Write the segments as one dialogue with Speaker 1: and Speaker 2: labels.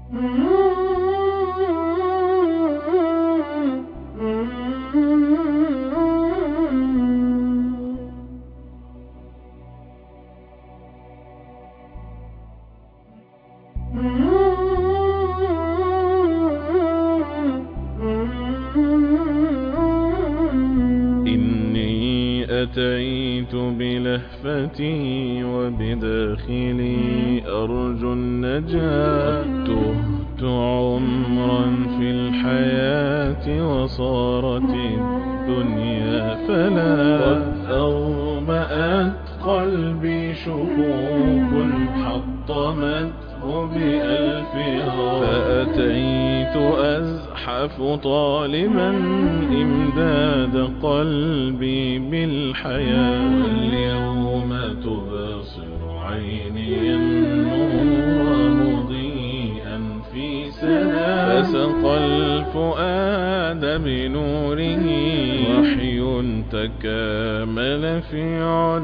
Speaker 1: إني أتيت بلهفتي وبداخلي أرجو النجاة تهت عمرا في الحياة وصارت الدنيا فلا قد أغمأت قلبي شكوك حطمته بألفها فأتيت أزحف طالبا إمداد قلبي بالحياة اليوم تبصر عيني النور مضيئا في سنة فسقى الفؤاد بنوره وحي تكامل في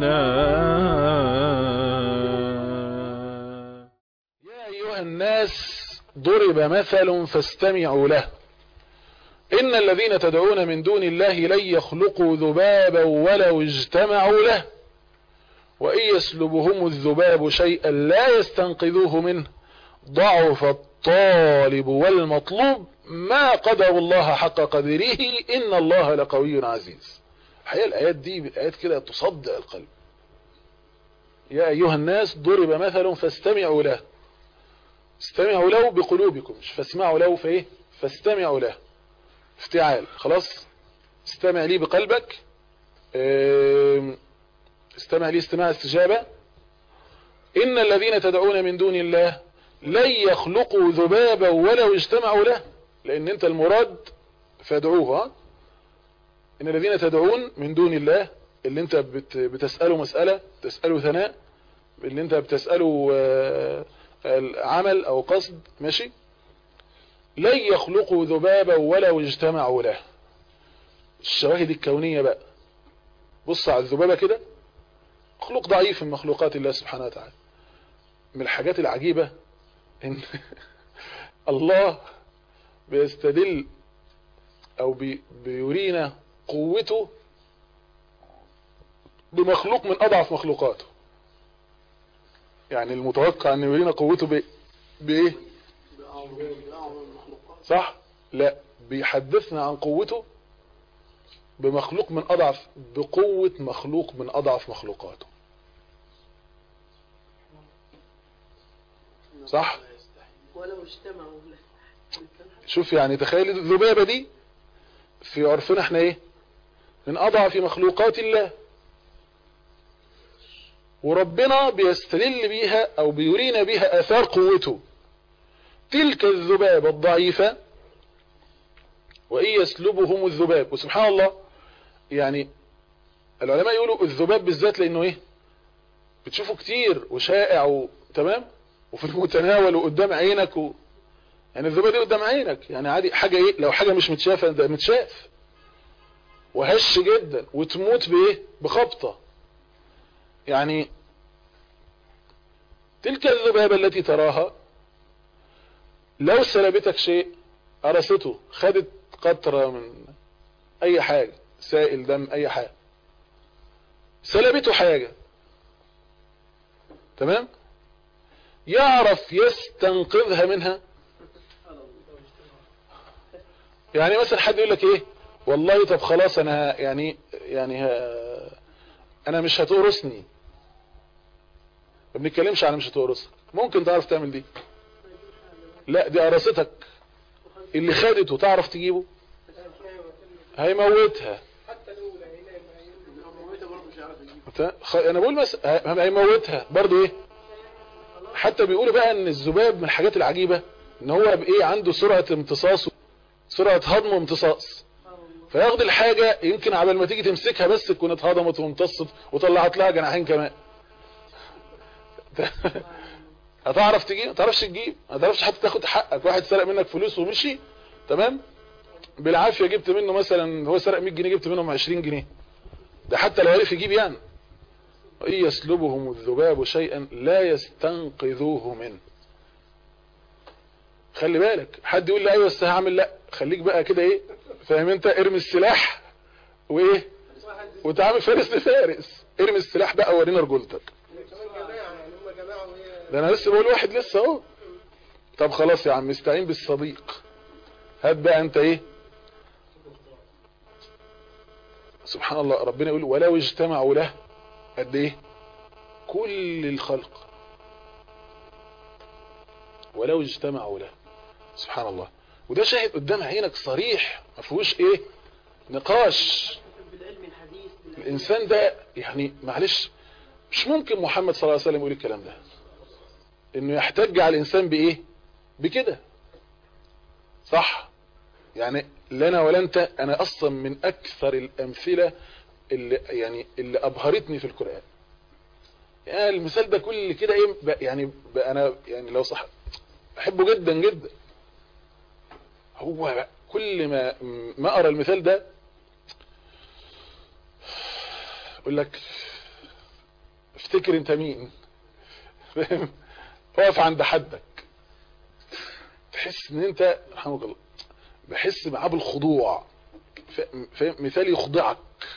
Speaker 1: علاه
Speaker 2: يا أيها الناس ضرب مثل فاستمعوا له إن الذين تدعون من دون الله لن يخلقوا ذبابا ولو اجتمعوا له وإن يسلبهم الذباب شيئا لا يستنقذوه منه ضعف الطالب والمطلوب ما قدر الله حق قدره إن الله لقوي عزيز الحقيقة الآيات دي آيات كده تصدع القلب يا أيها الناس ضرب مثل فاستمعوا له استمعوا له بقلوبكم مش فاسمعوا له فايه فاستمعوا له افتعال خلاص استمع لي بقلبك ام، استمع لي استماع استجابة إن الذين تدعون من دون الله لن يخلقوا ذبابا ولو اجتمعوا له لأن أنت المراد فادعوه ها؟ إن الذين تدعون من دون الله اللي أنت بت بتسأله مسألة تسأله ثناء اللي أنت بتسأله آه، عمل أو قصد ماشي لن يخلقوا ذبابا ولو اجتمعوا له الشواهد الكونية بقى بص على الذبابة كده مخلوق ضعيف من مخلوقات الله سبحانه وتعالى من الحاجات العجيبة ان الله بيستدل او بي بيورينا قوته بمخلوق من اضعف مخلوقاته يعني المتوقع ان يورينا قوته ب... بايه صح لا بيحدثنا عن قوته بمخلوق من اضعف بقوة مخلوق من اضعف مخلوقاته صح
Speaker 3: ولو اجتمعوا له
Speaker 2: شوف يعني تخيل الذبابة دي في عرفنا احنا ايه من اضعف مخلوقات الله وربنا بيستدل بيها او بيرينا بيها اثار قوته تلك الذبابة الضعيفة وإن يسلبهم الذباب وسبحان الله يعني العلماء يقولوا الذباب بالذات لأنه إيه بتشوفه كتير وشائع و... تمام وفي المتناول وقدام عينك و... يعني الذباب دي قدام عينك يعني عادي حاجة إيه لو حاجة مش متشافة ده متشاف وهش جدا وتموت بإيه بخبطة يعني تلك الذبابة التي تراها لو سلبتك شيء قرصته خدت قطرة من اي حاجة سائل دم اي حاجة سلبته حاجة تمام يعرف يستنقذها منها يعني مثلا حد يقول لك ايه والله طب خلاص انا ه- يعني يعني ه- انا مش هتقرصني ما بنتكلمش على مش هتقرصك ممكن تعرف تعمل دي لا دي قرصتك اللي خدته تعرف تجيبه هيموتها بت- خ- انا بقول بس ه- هيموتها برضو ايه حتى بيقولوا بقى ان الذباب من الحاجات العجيبة ان هو بايه عنده سرعة امتصاص سرعة هضم وامتصاص فياخد الحاجة يمكن عبال ما تيجي تمسكها بس تكون اتهضمت وامتصت وطلعت لها جناحين كمان هتعرف تجيب ما تعرفش تجيب ما تعرفش حتى تاخد حقك واحد سرق منك فلوس ومشي تمام بالعافية جبت منه مثلا هو سرق 100 جنيه جبت منهم 20 جنيه ده حتى لو عرف يجيب يعني وإن يسلبهم الذباب شيئا لا يستنقذوه منه خلي بالك حد يقول لي ايوه بس هعمل لا خليك بقى كده ايه فاهم انت ارمي السلاح وايه وتعامل فارس لفارس ارمي السلاح بقى ورينا رجولتك
Speaker 4: كمان جماعة يعني هم جماعة وهي
Speaker 2: ده انا لسه بقول واحد لسه اهو طب خلاص يا عم استعين بالصديق هات بقى انت ايه سبحان الله ربنا يقول ولو اجتمعوا له قد ايه كل الخلق ولو اجتمعوا له سبحان الله وده شاهد قدام عينك صريح ما فيهوش ايه نقاش
Speaker 3: بالعلم الحديث بالعلم
Speaker 2: الانسان ده يعني معلش مش ممكن محمد صلى الله عليه وسلم يقول الكلام ده انه يحتج على الانسان بايه بكده صح يعني لنا ولا انت انا اصلا من اكثر الامثله اللي يعني اللي ابهرتني في القران يعني المثال ده كل كده ايه ب- يعني ب- انا يعني لو صح بحبه جدا جدا هو بقى كل ما ما ارى المثال ده يقول لك افتكر انت مين فاهم اقف عند حدك تحس ان انت رحمك الله بحس معاه بالخضوع ف- فاهم مثال يخضعك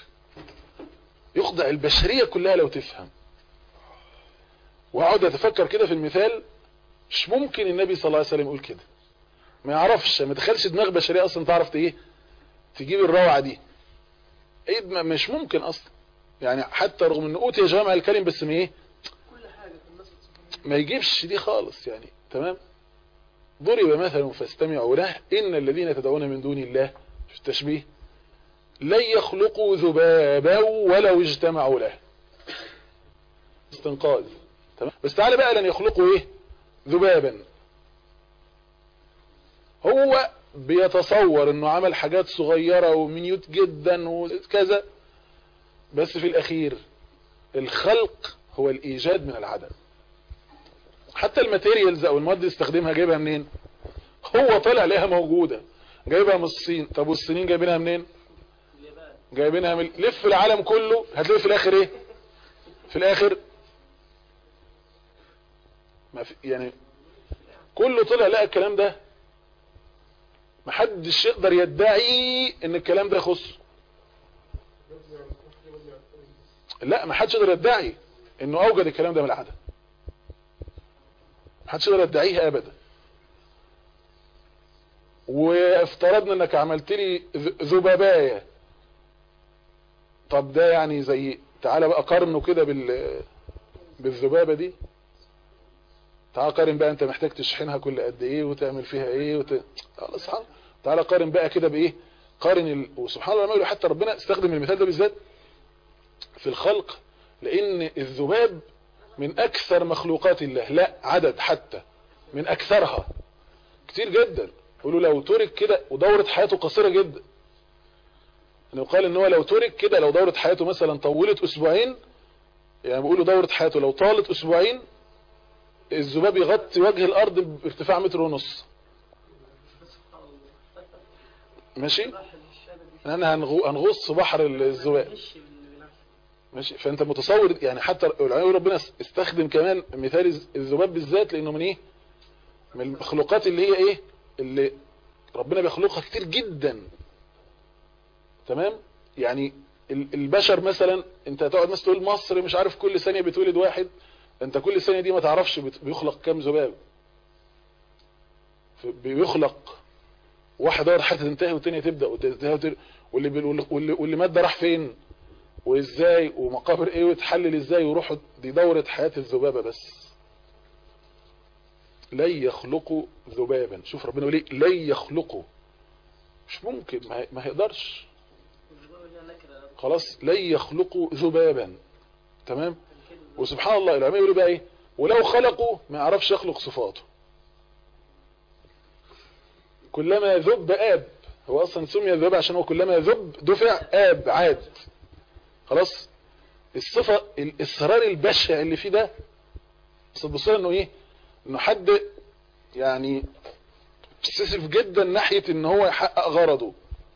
Speaker 2: يخضع البشرية كلها لو تفهم واقعد اتفكر كده في المثال مش ممكن النبي صلى الله عليه وسلم يقول كده ما يعرفش ما تخلش دماغ بشرية اصلا تعرف ايه تجيب الروعة دي ايه ما- مش ممكن اصلا يعني حتى رغم ان اوتي جوامع الكلم بس ما ايه
Speaker 3: كل حاجة في الناس سبحان
Speaker 2: ما يجيبش دي خالص يعني تمام ضرب مثل فاستمعوا له ان الذين تدعون من دون الله في التشبيه لن يخلقوا ذبابا ولو اجتمعوا له استنقاذ تمام بس تعالى بقى لن يخلقوا ايه ذبابا هو بيتصور انه عمل حاجات صغيرة ومنيوت جدا وكذا بس في الاخير الخلق هو الايجاد من العدم حتى الماتيريالز او المواد اللي استخدمها جايبها منين هو طلع لها موجودة جايبها من الصين طب والصينيين جايبينها منين جايبينها من لف العالم كله هتلاقي في الاخر ايه في الاخر ما في يعني كله طلع لقى الكلام ده محدش يقدر يدعي ان الكلام ده يخصه لا محدش يقدر يدعي انه اوجد الكلام ده من العدم محدش يقدر يدعيها ابدا وافترضنا انك عملت لي ذ- ذبابايه طب ده يعني زي تعالى بقى قارنه كده بال بالذبابه دي تعالى قارن بقى انت محتاج تشحنها كل قد ايه وتعمل فيها ايه وت... خلاص حاضر. تعالى قارن بقى كده بايه قارن ال... وسبحان الله لما يقولوا حتى ربنا استخدم المثال ده بالذات في الخلق لان الذباب من اكثر مخلوقات الله لا عدد حتى من اكثرها كتير جدا يقولوا لو ترك كده ودورة حياته قصيرة جدا انه قال ان هو لو ترك كده لو دورة حياته مثلا طولت اسبوعين يعني بيقولوا دورة حياته لو طالت اسبوعين الذباب يغطي وجه الارض بارتفاع متر ونص ماشي
Speaker 3: راح الشهادة دي
Speaker 2: انا هنغو- هنغوص في بحر الذباب
Speaker 3: مش بالعكس
Speaker 2: ماشي فانت متصور يعني حتى العلماء يقولوا ربنا استخدم كمان مثال الز- الذباب بالذات لانه من ايه من المخلوقات اللي هي ايه اللي ربنا بيخلقها كتير جدا تمام يعني ال- البشر مثلا انت هتقعد مثلا تقول مصر مش عارف كل ثانيه بتولد واحد انت كل ثانيه دي ما تعرفش بت- بيخلق كام ذباب ف- بيخلق واحد دور حتى تنتهي والتانية تبدا وتنتهي وتر- واللي بي- واللي واللي, واللي مات ده راح فين وازاي ومقابر ايه وتحلل ازاي وروحوا دي دورة حياة الذبابة بس لن يخلقوا ذبابا شوف ربنا يقول ايه لن يخلقوا مش ممكن ما, هي- ما هيقدرش
Speaker 3: الذبابة دي نكرة
Speaker 2: خلاص لن يخلقوا ذبابا تمام
Speaker 3: كده
Speaker 2: وسبحان الله العلماء يقولوا بقى ايه ولو خلقوا ما يعرفش يخلق صفاته كلما ذب اب هو اصلا سمي ذباب عشان هو كلما ذب دفع اب عاد خلاص الصفة الاصرار البشع اللي فيه ده بس تبص انه ايه انه حد يعني بسسف جدا ناحية ان هو يحقق غرضه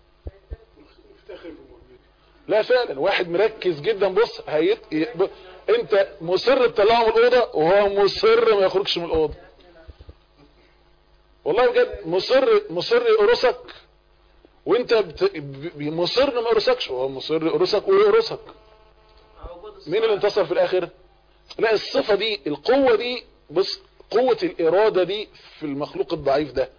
Speaker 2: لا فعلا واحد مركز جدا بص هيت... ي- ب... انت مصر تطلعه من الاوضه وهو مصر ما يخرجش من الاوضه والله بجد مصر مصر يقرصك وانت بت... ب- مصر ما يقرصكش هو مصر يقرصك ويقرصك
Speaker 3: عبود الصلاة.
Speaker 2: مين اللي انتصر في الاخر لا الصفة دي القوة دي بص قوة الارادة دي في المخلوق الضعيف ده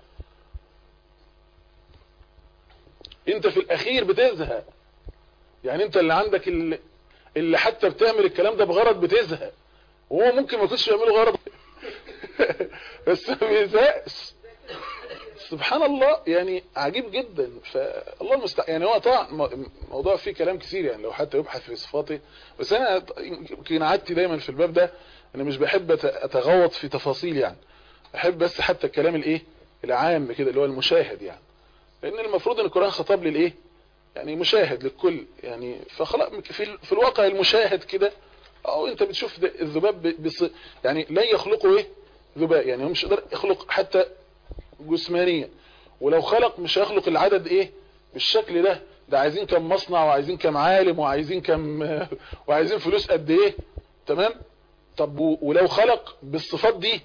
Speaker 2: انت في الاخير بتزهق يعني انت اللي عندك اللي, اللي حتى بتعمل الكلام ده بغرض بتزهق وهو ممكن ما يكونش بيعمله غرض بس ما بيزهقش سبحان الله يعني عجيب جدا فالله المستعان يعني هو طبعا م- موضوع فيه كلام كثير يعني لو حتى يبحث في صفاته بس انا يمكن عادتي دايما في الباب ده انا مش بحب أت- اتغوط في تفاصيل يعني بحب بس حتى الكلام الايه العام كده اللي هو المشاهد يعني لان المفروض ان القرآن خطاب للايه يعني مشاهد للكل يعني فخلاص في, ال- في الواقع المشاهد كده او انت بتشوف ده الذباب ب- بص يعني لن يخلقوا ايه ذباب يعني هو مش يقدر يخلق حتى جسمانيا ولو خلق مش هيخلق العدد ايه بالشكل ده ده عايزين كم مصنع وعايزين كم عالم وعايزين كم وعايزين فلوس قد ايه تمام طب و- ولو خلق بالصفات دي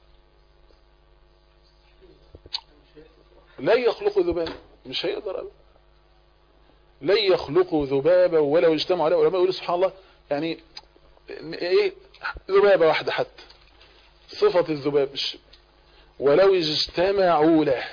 Speaker 2: لا يخلق ذبابا مش هيقدر أبدا لن يخلقوا ذبابا ولو اجتمعوا عليه العلماء يقولوا سبحان الله يعني ايه ذبابة واحدة حتى صفة الذباب مش ولو اجتمعوا له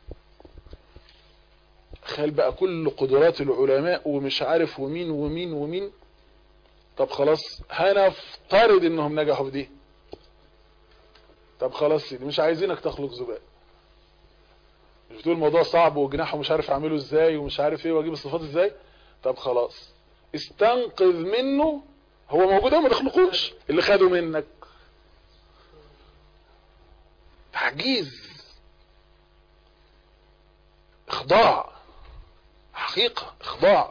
Speaker 2: خال بقى كل قدرات العلماء ومش عارف ومين ومين ومين طب خلاص هنفترض انهم نجحوا في دي طب خلاص سيدي مش عايزينك تخلق ذباب مش بتقول الموضوع صعب وجناحه مش عارف اعمله ازاي ومش عارف ايه واجيب الصفات ازاي طب خلاص استنقذ منه هو موجود هو ما تخلقوش اللي خده منك تعجيز اخضاع حقيقة اخضاع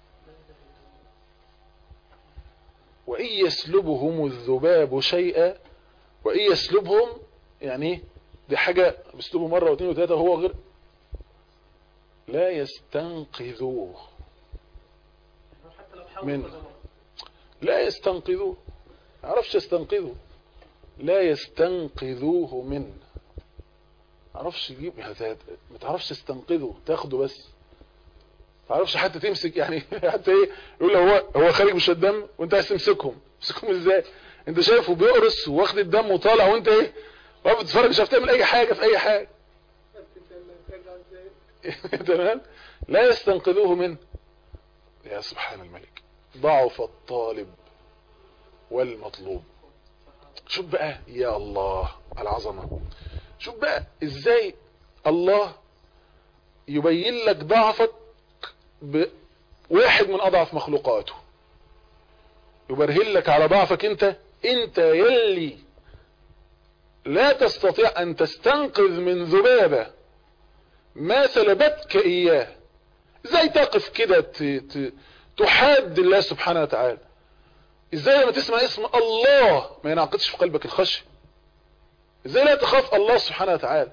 Speaker 2: وإن يسلبهم الذباب شيئا وإن يسلبهم يعني إيه؟ دي حاجة بيسلبه مرة واثنين وثلاثة وهو غير لا يستنقذوه
Speaker 3: حتى لو حاول
Speaker 2: من-
Speaker 3: كذا مرة.
Speaker 2: لا يستنقذوه ما يعرفش يستنقذه لا يستنقذوه منه ما يعرفش يجيب هذا ما تعرفش تستنقذه تاخده بس ما تعرفش حتى تمسك يعني حتى ايه يقول له هو هو خارج مش الدم وانت عايز تمسكهم تمسكهم ازاي انت شايفه بيقرص واخد الدم وطالع وانت ايه واقف بتتفرج مش عارف تعمل اي حاجه في اي حاجه
Speaker 4: ترجع ازاي
Speaker 2: تمام لا يستنقذوه منه يا سبحان الملك ضعف الطالب والمطلوب شوف بقى يا الله على العظمة شوف بقى ازاي الله يبين لك ضعفك بواحد من اضعف مخلوقاته يبرهن لك على ضعفك انت انت يلي لا تستطيع ان تستنقذ من ذبابة ما سلبتك اياه ازاي تقف كده ت- ت- تحاد الله سبحانه وتعالى ازاي لما تسمع اسم الله ما ينعقدش في قلبك الخشية ازاي لا تخاف الله سبحانه وتعالى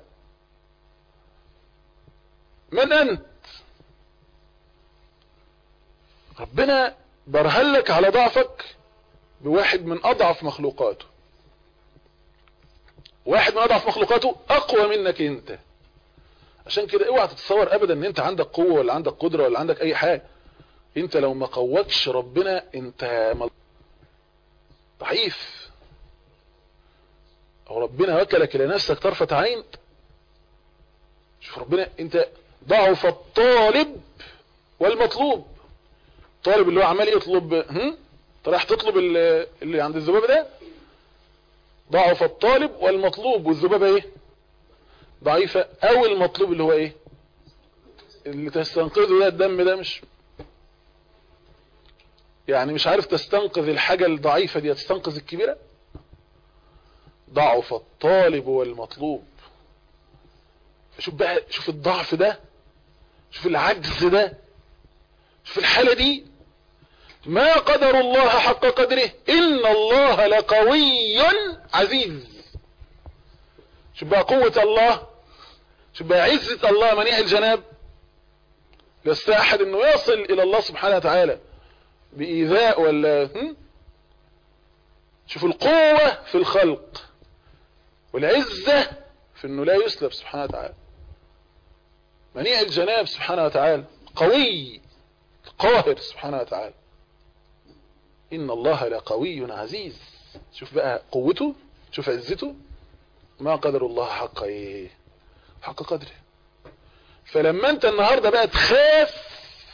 Speaker 2: من انت ربنا برهن لك على ضعفك بواحد من اضعف مخلوقاته واحد من اضعف مخلوقاته اقوى منك انت عشان كده اوعى تتصور ابدا ان انت عندك قوة ولا عندك قدرة ولا عندك اي حاجة انت لو ما قوتش ربنا انت مل- ضعيف او ربنا وكلك الى نفسك طرفة عين شوف ربنا انت ضعف الطالب والمطلوب طالب اللي هو عمال يطلب هم انت رايح تطلب ال- اللي عند الذبابة ده ضعف الطالب والمطلوب والذبابة ايه ضعيفة او المطلوب اللي هو ايه اللي تستنقذه ده الدم ده مش يعني مش عارف تستنقذ الحاجة الضعيفة دي تستنقذ الكبيرة ضعف الطالب والمطلوب شوف بقى شوف الضعف ده شوف العجز ده شوف الحالة دي ما قدر الله حق قدره إن الله لقوي عزيز شوف بقى قوة الله شوف بقى عزة الله منيع الجناب لست أحد أنه يصل إلى الله سبحانه وتعالى بإيذاء ولا هم؟ شوف القوة في الخلق والعزة في انه لا يسلب سبحانه وتعالى منيع الجناب سبحانه وتعالى قوي قاهر سبحانه وتعالى ان الله لقوي عزيز شوف بقى قوته شوف عزته ما قدر الله حق ايه حق قدره فلما انت النهاردة بقى تخاف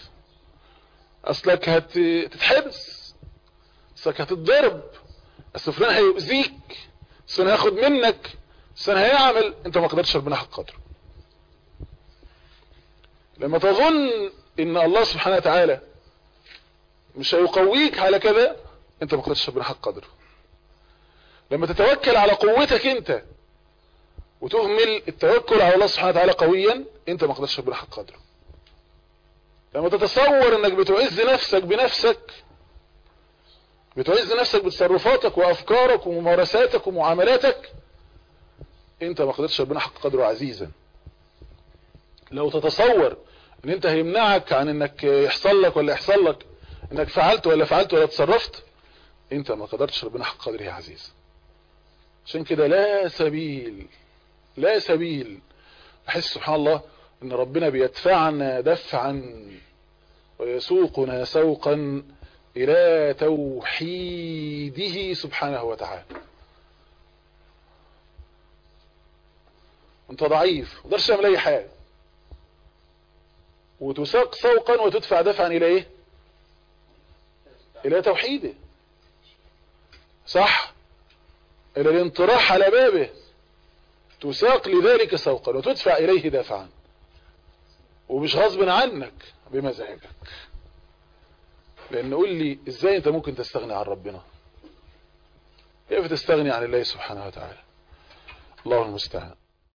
Speaker 2: اصلك هتتحبس اصلك هتتضرب اصل فلان هيؤذيك اصل هياخد منك اصل هيعمل انت ما قدرتش ربنا حق قدره لما تظن ان الله سبحانه وتعالى مش هيقويك على كذا انت ما قدرتش ربنا حق قدره لما تتوكل على قوتك انت وتهمل التوكل على الله سبحانه وتعالى قويا انت ما قدرتش ربنا حق قدره لما تتصور انك بتعز نفسك بنفسك بتعز نفسك بتصرفاتك وافكارك وممارساتك ومعاملاتك انت ما قدرتش ربنا حق قدره عزيزا لو تتصور ان انت هيمنعك عن انك يحصل لك ولا يحصل لك انك فعلت ولا فعلت ولا تصرفت انت ما قدرتش ربنا حق قدره يا عزيز عشان كده لا سبيل لا سبيل احس سبحان الله ان ربنا بيدفعنا دفعا ويسوقنا سوقا الى توحيده سبحانه وتعالى انت ضعيف ما تقدرش تعمل اي حاجه وتساق سوقا وتدفع دفعا الى ايه الى توحيده صح الى الانطراح على بابه تساق لذلك سوقا وتدفع اليه دفعا ومش غصب عنك بمزاجك لان قول لي ازاي انت ممكن تستغني عن ربنا كيف تستغني عن الله سبحانه وتعالى الله المستعان